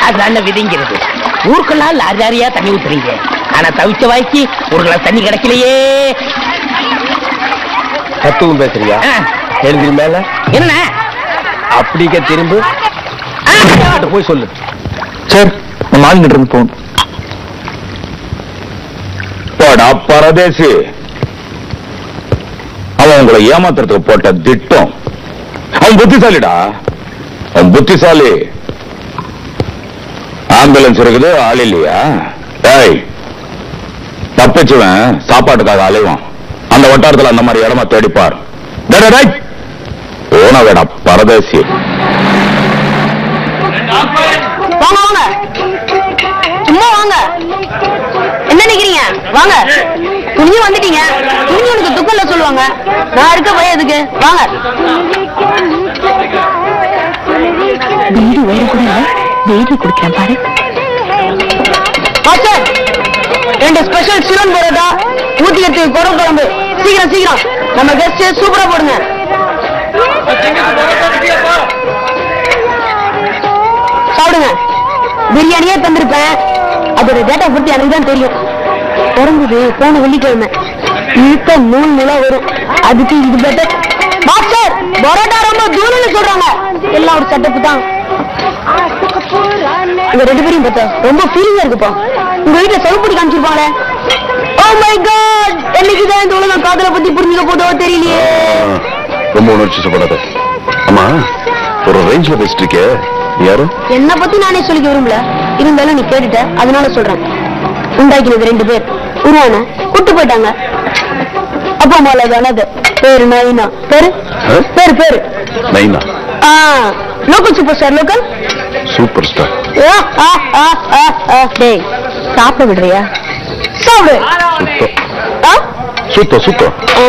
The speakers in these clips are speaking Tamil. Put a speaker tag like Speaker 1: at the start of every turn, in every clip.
Speaker 1: அதான விதிங்கிறது ஊருக்கெல்லாம் லாரி லாரியா தண்ணி ஊத்துறீங்க ஆனா தவிச்ச வாய்க்கு ஒரு கிளாஸ் தண்ணி கிடைக்கலையே
Speaker 2: தத்துவம் பேசுறியா
Speaker 1: ஆ,
Speaker 2: எழுதி மேல
Speaker 1: என்ன
Speaker 2: அப்படிக்க திரும்ப
Speaker 1: ஆ,
Speaker 2: போய் சொல்லு
Speaker 3: சார் நம்ம ஆளுங்கிட்ட இருந்து போன்
Speaker 4: போடா பரதேசி அவன் உங்களை ஏமாத்துறதுக்கு போட்ட திட்டம் அவன் புத்திசாலிடா அவன் புத்திசாலி ஆம்புலன்ஸ் இருக்குது ஆள் இல்லையா டேய் தப்பிச்சுவன் சாப்பாட்டுக்காக அலைவான் அந்த வட்டாரத்துல அந்த மாதிரி இடமா தேடிப்பார் டேய், டேய், டேய். போனவேடா பரதேசி
Speaker 5: வாங்க வாங்க சும்மா வாங்க என்ன நினைக்கிறீங்க வாங்க துணிஞ்சு வந்துட்டீங்க துணிஞ்சு உனக்கு துக்கம் இல்ல சொல்லுவாங்க நான் இருக்க பயம் எதுக்கு வாங்க வீடு வேறு கூட வெயிட் குடிக்கிறேன் பாரு மாஸ்டர் ரெண்டு ஸ்பெஷல் சிவன் பரோட்டா ஊத்திக்கிறதுக்கு குரம் குழம்பு சீக்கிரம் சீக்கிரம் நம்ம கெஸ்ட் சூப்பரா போடுங்க சாப்பிடுங்க பிரியாணியே தந்திருப்பேன் அதோட டேட்டா பத்தி எனக்கு தான் தெரியும் பிறந்தது போன வெள்ளிக்கிழமை இழுக்க மூணு நிலா வரும் அதுக்கு இது பெட்டர் மாஸ்டர் பரோட்டா ரொம்ப தூரம்னு சொல்றாங்க எல்லாம் ஒரு செட்டப் தான் இங்க ரெண்டு பேரையும் பார்த்தா ரொம்ப ஃபீலிங்கா இருக்குப்பா உங்க வீட்டுல செவப்படி காமிச்சிருப்பாங்களே ஓ மை காட் என்னைக்குதான் இந்த உலகம் காதலை பத்தி புரிஞ்சுக்க போதோ தெரியலையே
Speaker 4: ரொம்ப உணர்ச்சி ஆமா ஒரு ரேஞ்ச்ல பேசிட்டு இருக்கே யாரு
Speaker 5: என்ன பத்தி நானே சொல்லிக்க விரும்பல இருந்தாலும் நீ கேட்டுட்ட அதனால சொல்றேன் உண்டாக்கினது ரெண்டு பேர் உருவான கூட்டு போயிட்டாங்க அப்பா அம்மால தானது பேரு நவீனா பேரு
Speaker 4: ஆ?
Speaker 5: பேரு பேரு
Speaker 4: நைனா
Speaker 5: ஆ local super star local
Speaker 4: super star
Speaker 5: ஆ, ஆ, ஆ, ஆ, ஆ. டேய் சாப்பிட விடுறியா சாப்பிடு
Speaker 4: சுத்தம்
Speaker 5: ஆ?
Speaker 4: சுத்தம் சுத்தம்
Speaker 5: ஆ.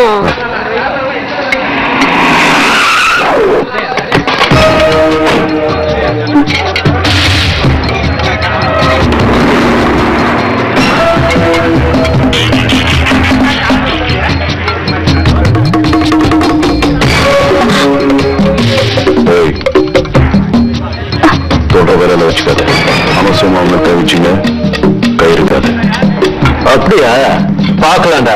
Speaker 4: ஏய் தொடர வேலையில வச்சுக்காத அவசியமா அவங்க கை வச்சுங்க கை இருக்காது அப்படியா பார்க்கலாம்டா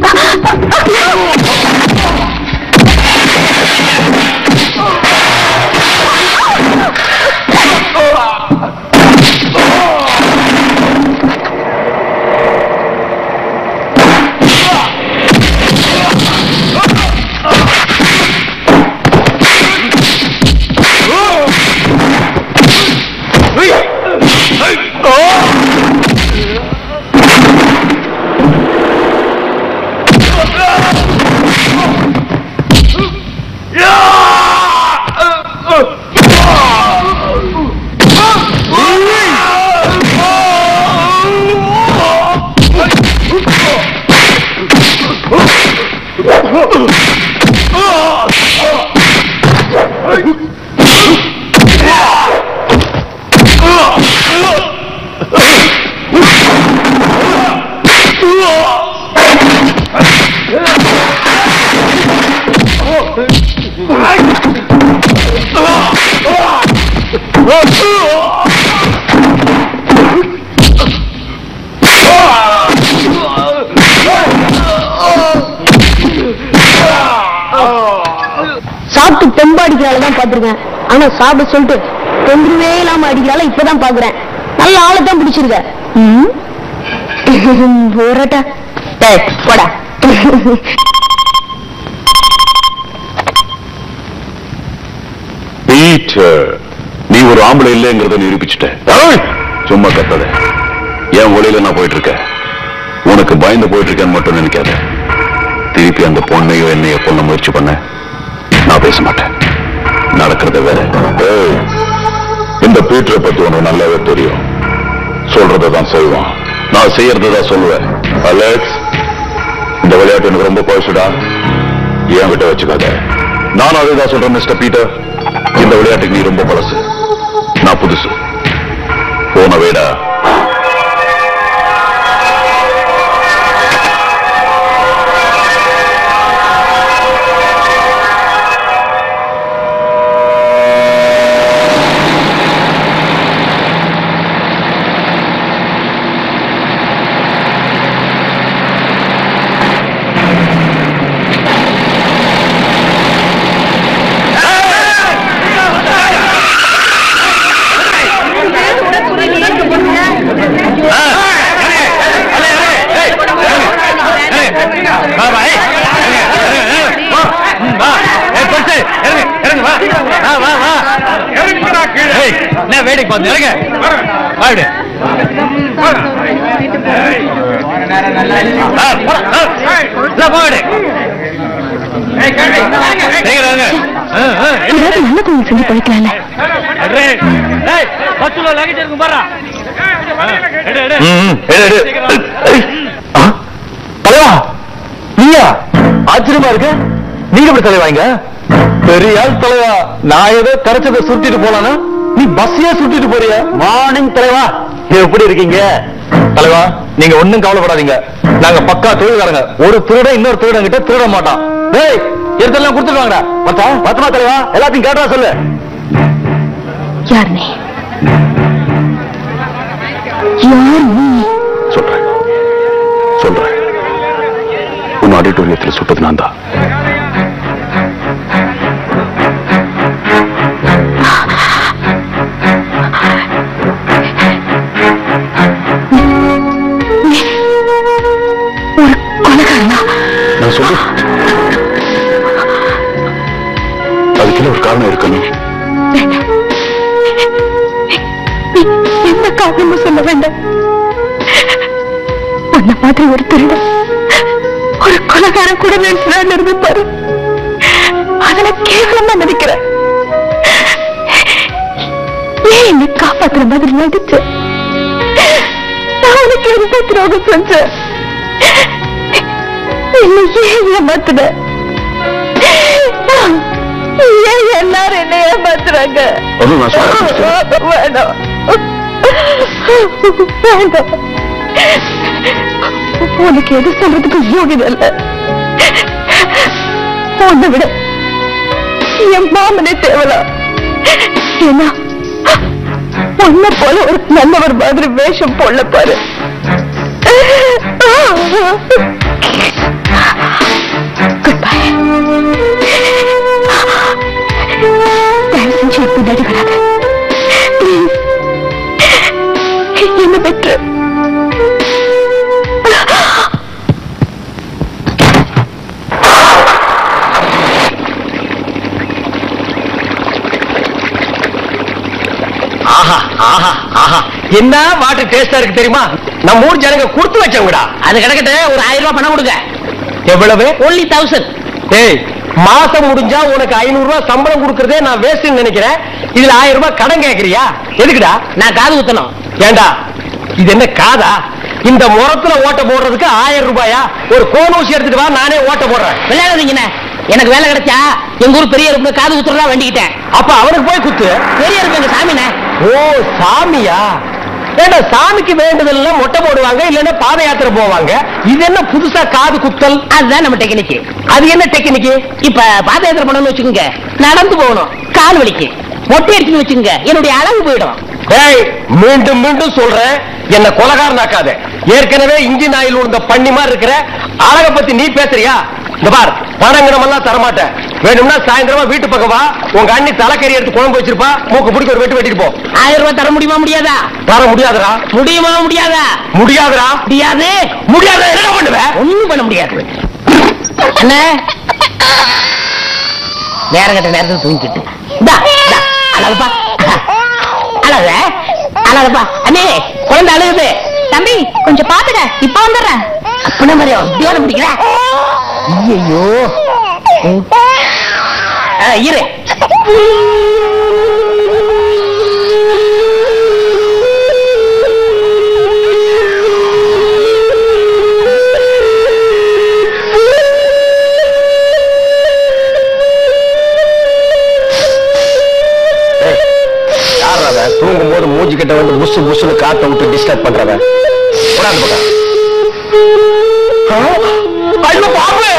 Speaker 5: சாப்பிட்டு தெம்பு அடிக்கிறாள் தான் பாத்திருக்கேன் ஆனா சாப்பிட சொல்லிட்டு தொந்தரவே இல்லாம அடிக்கிறாள் இப்பதான் பாக்குறேன் நல்ல ஆளை தான் பிடிச்சிருக்க ம்? போராட்டா டேய், போடா
Speaker 4: பீட்டர் நீ ஒரு ஆம்பளை இல்லைங்கிறத நிரூபிச்சுட்ட ஏய், சும்மா கத்தாத என் ஒளியில நான் போயிட்டு இருக்கேன் உனக்கு பயந்து போயிட்டு இருக்கேன்னு மட்டும் நினைக்காத திருப்பி அந்த பொண்ணையோ என்னையோ கொல்ல முயற்சி பண்ண நான் பேச மாட்டேன் நடக்கிறது வேற ஏய், இந்த பீட்டரை பத்தி உனக்கு நல்லாவே தெரியும் சொல்றதை தான் செய்வான் நான் செய்யறதை தான் சொல்லுவேன் அலெக்ஸ் இந்த விளையாட்டு எனக்கு ரொம்ப பழசுடா என் கிட்ட வச்சுக்காத நானும் அதே தான் சொல்றேன் மிஸ்டர் பீட்டர் இந்த விளையாட்டுக்கு நீ ரொம்ப பழசு நான் புதுசு போன வேடா
Speaker 2: இப்ப நிறங்க வாடு போடு
Speaker 5: ஏதாவது நல்ல கோயில் செஞ்சு பழிக்கலாம்ல
Speaker 3: தலைவா நீயா ஆச்சரியமா இருக்கு நீங்க எப்படி தலைவாங்க பெரிய ஆள் தலைவா நான் ஏதோ கரைச்சதை சுட்டிட்டு போலானா நீ பஸ்ஸையே சுட்டிட்டு போறிய மார்னிங் தலைவா எப்படி இருக்கீங்க தலைவா நீங்க ஒண்ணும் கவலைப்படாதீங்க நாங்க பக்கா தொழில்காரங்க ஒரு திருடன் இன்னொரு திருடன் கிட்ட திருட மாட்டான் டேய் எடுத்தெல்லாம் கொடுத்துட்டு வாங்கடா பத்தா பத்தமா தலைவா எல்லாத்தையும் கேட்டா சொல்லு
Speaker 5: யார் நீ யார் நீ
Speaker 4: சொல்றேன் சொல்றேன் உன் ஆடிட்டோரியத்தில் சுட்டது நான் தான்
Speaker 5: ஒரு கொலைகாரனா
Speaker 4: நான் சொல்றேன் அதுக்குள்ள ஒரு காரணம் இருக்கணும்
Speaker 5: வேண்டாம் நீ எந்த காரணமும் சொல்ல வேண்டாம் உன்ன மாதிரி ஒரு திருடன் ஒரு கொலைகாரன் கூட நினைச்சுதான் இருந்து பாரு அதனை கேவலமா நினைக்கிறேன் ஏன் என்னை காப்பாத்துற மாதிரி நடிச்ச நான் உனக்கு எந்த துரோகம் செஞ்சேன் என்னை ஏன் ஏமாத்துன ஏன் எல்லாரும் என்ன ஏமாத்துறாங்க
Speaker 4: ஒன்றும் நான் சொல்ல
Speaker 5: வேண்டாம் வேண்டாம் உனக்கு எது சொல்றதுக்கு யோகியம் இல்ல உன்னை விட என் மாமனே தேவலாம் ஏன்னா உன்னை போல ஒரு நல்லவர் மாதிரி வேஷம் போடல பாரு குட் பை தயவு செஞ்சு என் பின்னாடி வராத Please. என்ன பெற்று
Speaker 2: ஆஹா ஆஹா ஆஹா என்ன வாட்டர் டேஸ்டா இருக்கு தெரியுமா நம்ம ஊர் ஜனங்க கொடுத்து வச்சவங்கடா
Speaker 1: அது கிடக்கட்டு ஒரு ஆயிரம் ரூபாய் பணம் கொடுங்க
Speaker 2: எவ்வளவு
Speaker 1: ஒன்லி தௌசண்ட்
Speaker 2: ஏய் மாசம் முடிஞ்சா உனக்கு ஐநூறு ரூபாய் சம்பளம் கொடுக்கறதே நான் வேஸ்ட்னு நினைக்கிறேன் இதுல ஆயிரம் ரூபாய் கடன் கேக்குறியா எதுக்குடா
Speaker 1: நான் காது குத்தணும்
Speaker 2: ஏண்டா இது என்ன காதா இந்த முறத்துல ஓட்ட போடுறதுக்கு ஆயிரம் ரூபாயா ஒரு கோன் ஊசி எடுத்துட்டு வா நானே ஓட்ட போடுறேன்
Speaker 1: விளையாடாதீங்கண்ணே எனக்கு வேலை கிடைச்சா எங்க ஊர் பெரிய இருப்பு காது குத்துறதா வேண்டிக்கிட்டேன்
Speaker 2: அப்ப அவனுக்கு போய் குத்து
Speaker 1: பெரிய இருப்பு எங்க சாமிண்ணே
Speaker 2: ஓ சாமியா ஏண்டா சாமிக்கு வேண்டுதல் மொட்டை போடுவாங்க இல்லன்னா பாத யாத்திரை போவாங்க இது என்ன புதுசா காது குத்தல்
Speaker 1: அதுதான் நம்ம டெக்னிக்கு
Speaker 2: அது என்ன டெக்னிக்கு
Speaker 1: இப்ப பாத யாத்திரை பண்ணணும்னு வச்சுக்கோங்க நடந்து போகணும் கால் வலிக்கு மொட்டை அடிச்சுன்னு வச்சுக்கோங்க என்னுடைய அளவு போயிடும்
Speaker 2: ஏய் மீண்டும் மீண்டும் சொல்றேன் என்ன கொலகாரனாக்காத ஏற்கனவே இன்ஜின் ஆயில் உழுந்த பண்ணி மாதிரி இருக்கிற அழக பத்தி நீ பேசுறியா இந்த பார் பணங்கிடம் எல்லாம் தரமாட்டேன் வேணும்னா சாயந்தரமா வீட்டு பக்கம் வா உங்க அண்ணி தலைக்கறி எடுத்து குழம்பு வச்சிருப்பா மூக்கு பிடிக்க ஒரு வெட்டு வெட்டிட்டு போ
Speaker 1: ஆயிரம் ரூபாய் தர முடியுமா முடியாதா
Speaker 2: தர முடியாதுடா
Speaker 1: முடியுமா முடியாதா
Speaker 2: முடியாதுடா
Speaker 1: முடியாது
Speaker 2: முடியாத என்ன பண்ணுவேன்
Speaker 1: ஒண்ணும் பண்ண முடியாது அண்ணே நேரம் கட்ட நேரத்துக்கு தூங்கிட்டு இந்தா, இந்தா, அழகுப்பா அழக அழகுப்பா அண்ணே குழந்தை அழுகுது தம்பி கொஞ்சம் பாத்துக்க இப்ப வந்துடுறேன் அப்பன மாதிரி உத்தியோகம் பிடிக்கிற ஐயோ இரு
Speaker 2: யார் தூங்கும் போது மூஞ்சி கிட்ட வந்து முசு முசுன்னு காத்த விட்டு டிஸ்டர்ப் பண்றவன் போடாது போடா ஐயோ பாப்பு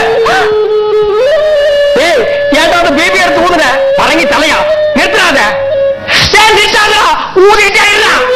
Speaker 2: ஏய் ஏன்டா அந்த பேபி எடுத்து ஊதுன பரங்கி தலையா நிறுத்துறாத ஏய் நிறுத்தாதடா ஊதிட்டே இருடா